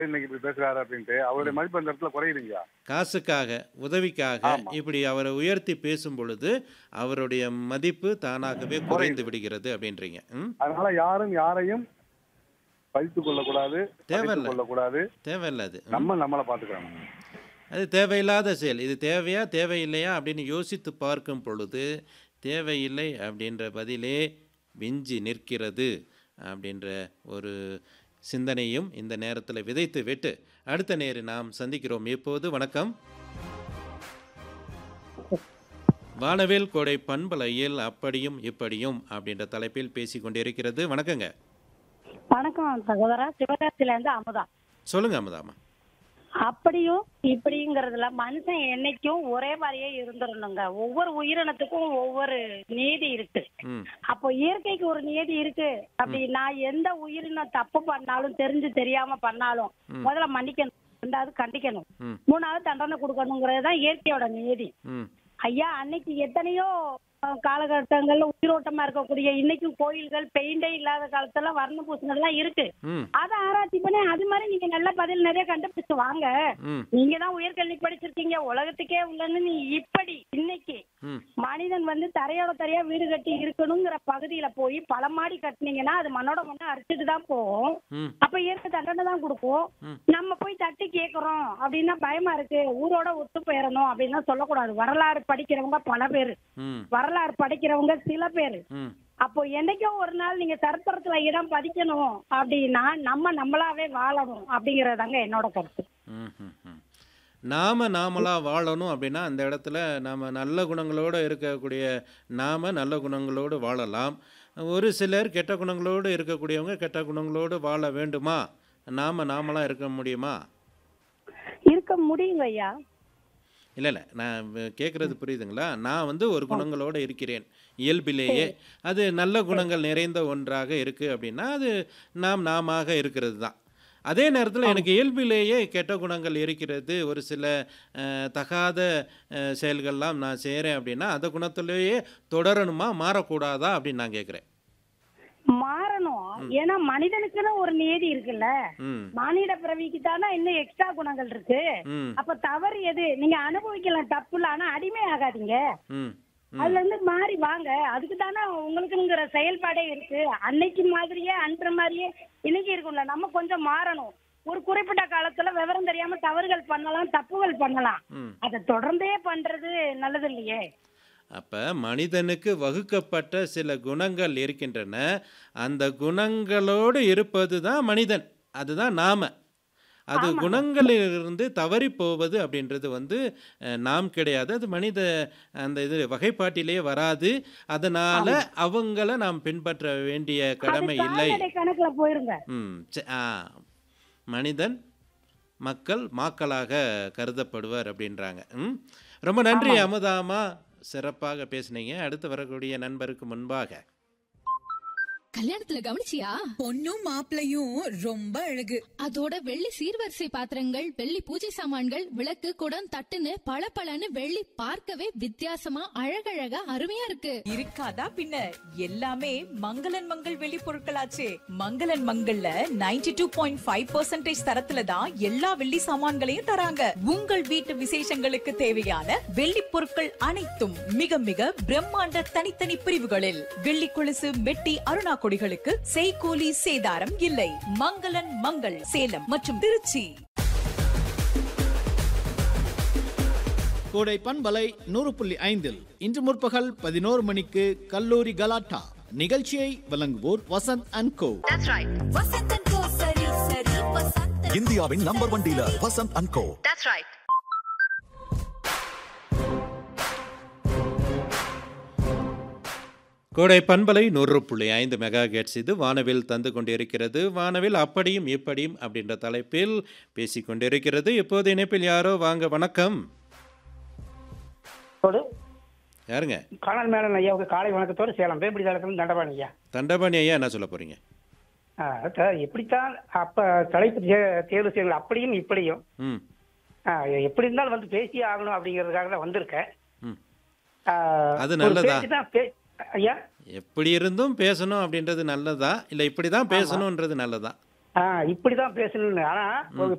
இன்னைக்கு இப்படி பேசுறாரு அப்படின்ட்டு அவருடைய மதிப்பு அந்த இடத்துல குறையுதுங்க காசுக்காக உதவிக்காக ஆமா. இப்படி அவரை உயர்த்தி பேசும் பொழுது அவருடைய மதிப்பு தானாகவே குறைந்து விடுகிறது அப்படின்றீங்க ம் அதனால யாரும் யாரையும் பழித்துக் கொள்ளக்கூடாது தேவையில்ல. பழித்துக் கொள்ளக்கூடாது தேவையில்ல அது ம். நம்ம நம்மளை பாத்துக்கலாம் அது தேவையில்லாத செயல் இது தேவையா தேவையில்லையா அப்படின்னு யோசித்து பார்க்கும் பொழுது தேவையில்லை அப்படின்ற பதிலே விஞ்சி நிற்கிறது அப்படின்ற ஒரு சிந்தனையும் இந்த நேரத்தில் விதைத்து விட்டு அடுத்த நேரு நாம் சந்திக்கிறோம் இப்போது வணக்கம் வானவேல் கோடை பண்பலையில் அப்படியும் இப்படியும் அப்படின்ற தலைப்பில் பேசிக் கொண்டிருக்கிறது வணக்கங்க வணக்கம் சகோதரா சிவகாசில இருந்து அமுதா சொல்லுங்க அமுதாமா அப்படியும் இப்படிங்கிறதுல மனுஷன் என்னைக்கும் ஒரே மாதிரியே இருந்துடணுங்க ஒவ்வொரு உயிரினத்துக்கும் ஒவ்வொரு நீதி இருக்கு ம் அப்போ இயற்கைக்கு ஒரு நீதி இருக்கு அப்படின்னா எந்த உயிரினம் தப்பு பண்ணாலும் தெரிஞ்சு தெரியாம பண்ணாலும் ம். முதல்ல மன்னிக்கணும் ரெண்டாவது கண்டிக்கணும் ம் மூணாவது தண்டனை கொடுக்கணுங்கிறது தான் இயற்கையோட நீதி ம் ஐயா அன்னைக்கு எத்தனையோ அஹ், காலகட்டங்கள்ல உயிரோட்டமா இருக்கக்கூடிய இன்னைக்கும் கோயில்கள் பெயிண்டே இல்லாத காலத்துல வர்ண பூசணெல்லாம் இருக்கு ம் அதை ஆராய்ச்சி பண்ணி அது மாதிரி நீங்க நல்ல பதில் நிறைய கண்டுபிடிச்சு வாங்க ம் நீங்க தான் உயர்கல்வி படிச்சிருக்கீங்க உலகத்துக்கே உள்ளன்னு நீ இப்படி இன்னைக்கு ம் மனிதன் வந்து தரையோட தரையா வீடு கட்டி இருக்கணுங்கிற பகுதியில போய் பல மாடி கட்டினீங்கன்னா அது மண்ணோட மண்ணை அடிச்சுட்டு தான் போகும் ம் அப்ப இயற்கை தண்டனை தான் கொடுக்கும் ம். நம்ம போய் தட்டி கேக்குறோம் அப்படின்னா பயமா இருக்கு ஊரோட ஒத்து போயிடணும் அப்படின்னா சொல்லக்கூடாது வரலாறு படிக்கிறவங்க பல பேரு ம் வரலாறு படிக்கிறவங்க சில பேரு ம் அப்போ என்னைக்கோ ஒரு நாள் நீங்க சரித்திரத்துல இடம் பதிக்கணும் அப்படின்னா நம்ம நம்மளாவே வாழணும் அப்படிங்கறதாங்க என்னோட கருத்து ம், ம், ம். நாம நாமளா வாழணும் அப்படின்னா அந்த இடத்துல நாம நல்ல குணங்களோடு இருக்கக்கூடிய நாம நல்ல குணங்களோடு வாழலாம் ஒரு சிலர் கெட்ட குணங்களோடு இருக்கக்கூடியவங்க கெட்ட குணங்களோடு வாழ வேண்டுமா நாம நாமளா இருக்க முடியுமா இருக்க முடியுங்க ஐயா இல்லை இல்லை நான் கேட்குறது புரியுதுங்களா நான் வந்து ஒரு குணங்களோடு இருக்கிறேன் இயல்பிலேயே அது நல்ல குணங்கள் நிறைந்த ஒன்றாக இருக்குது அப்படின்னா அது நாம் நாமாக இருக்கிறது தான் அதே நேரத்தில் எனக்கு இயல்பிலேயே கெட்ட குணங்கள் இருக்கிறது ஒரு சில அஹ், தகாத அஹ், செயல்கள்லாம் நான் செய்கிறேன் அப்படின்னா அந்த குணத்திலேயே தொடரணுமா மாறக்கூடாதா அப்படின்னு நான் கேட்குறேன் மாறணும் ஏன்னா மனிதனுக்குன்னு ஒரு நீதி இருக்குல்ல ம் மானிட பிறவிக்கு தானே இன்னும் எக்ஸ்ட்ரா குணங்கள் இருக்கு ம் அப்ப தவறு எது நீங்க அனுபவிக்கலாம் தப்பு இல்ல ஆனா அடிமை ஆகாதீங்க ம் ம் அதுல இருந்து மாறி வாங்க அதுக்கு தானே உங்களுக்குங்கிற செயல்பாடே இருக்கு அன்னைக்கு மாதிரியே அன்ற மாதிரியே இன்னைக்கு இருக்கும்ல நம்ம கொஞ்சம் மாறணும் ஒரு குறிப்பிட்ட காலத்துல விவரம் தெரியாம தவறுகள் பண்ணலாம் தப்புகள் பண்ணலாம் ம் அதை தொடர்ந்தே பண்றது நல்லது இல்லையே அப்போ மனிதனுக்கு வகுக்கப்பட்ட சில குணங்கள் இருக்கின்றன அந்த குணங்களோடு இருப்பது தான் மனிதன் அதுதான் நாம அது குணங்களிலிருந்து தவறி போவது அப்படின்றது வந்து அஹ், நாம் கிடையாது அது மனித அந்த இது வகைப்பாட்டிலே வராது அதனால அவங்கள நாம் பின்பற்ற வேண்டிய அது கடமை இல்லை கால்நடை கணக்குல போயிருங்க ம் ச- ஆ மனிதன் மக்கள் மாக்களாக கருதப்படுவார் அப்படின்றாங்க ம் ரொம்ப நன்றி அமுதாமா சிறப்பாக பேசுனீங்க அடுத்து வரக்கூடிய நண்பருக்கு முன்பாக கல்யாணத்துல கவனிச்சியா பொண்ணும் மாப்பிளையும் ரொம்ப அழகு அதோட வெள்ளி சீர்வரிசை பாத்திரங்கள் வெள்ளி பூஜை சாமான்கள் விளக்கு குடம் தட்டுன்னு பளபளன்னு வெள்ளி பார்க்கவே வித்தியாசமா அழகழகா அருமையா இருக்கு இருக்காதா பின்ன எல்லாமே மங்களன் மங்கள் வெளி பொருட்களாச்சே மங்களன் மங்கள்ல 92.5% டூ பாயிண்ட் ஃபைவ் பர்சன்டேஜ் தரத்துல தான் எல்லா வெள்ளி சாமான்களையும் தராங்க உங்கள் வீட்டு விசேஷங்களுக்கு தேவையான வெள்ளி பொருட்கள் அனைத்தும் மிக மிக பிரம்மாண்ட தனித்தனி பிரிவுகளில் வெள்ளி கொலுசு மெட்டி அருணா கொடிகளுக்கு செய்கூலி சேதாரம் இல்லை மங்களன் மங்கள் சேலம் மற்றும் திருச்சி கோடை பண்பலை நூறு புள்ளி ஐந்தில் இன்று முற்பகல் பதினோரு மணிக்கு கல்லூரி கலாட்டா நிகழ்ச்சியை வழங்குவோர் வசந்த் அண்ட் கோ இந்தியாவின் number one dealer Vasanth and co கோடை பண்பலை நூறு புள்ளி ஐந்து மெகா கேட்ஸ் இது வானவில் தந்து கொண்டிருக்கிறது வானவில் அப்படியும் இப்படியும் அப்படின்ற தலைப்பில் பேசிக் கொண்டிருக்கிறது இப்போது இணைப்பில் யாரோ வாங்க வணக்கம் ஒரு யாருங்க காணல் மேலன் ஐயாவுக்கு காலை வணக்கத்தோடு சேலம் வேப்பிடி தளத்தில் தண்டபாணி ஐயா தண்டபாணி ஐயா என்ன சொல்ல போறீங்க ஆ, அதான் எப்படித்தான் அப்ப தலைப்பு தே- தேர்வு செய்யணும் அப்படியும் இப்படியும் ம் ஆ, எப்படி இருந்தாலும் வந்து பேசியே ஆகணும் அப்படிங்கிறதுக்காக தான் வந்திருக்கேன் ம் ஆ, அது ஒரு நல்லதா? பேச்சு தான் பே- ஐயா எப்படி இருந்தும் பேசணும் அப்படின்றது நல்லதா இல்லை இப்படி தான் பேசணுன்றது நல்லதா ஆ இப்படிதான் பேசணும்னு ஆனா ஒரு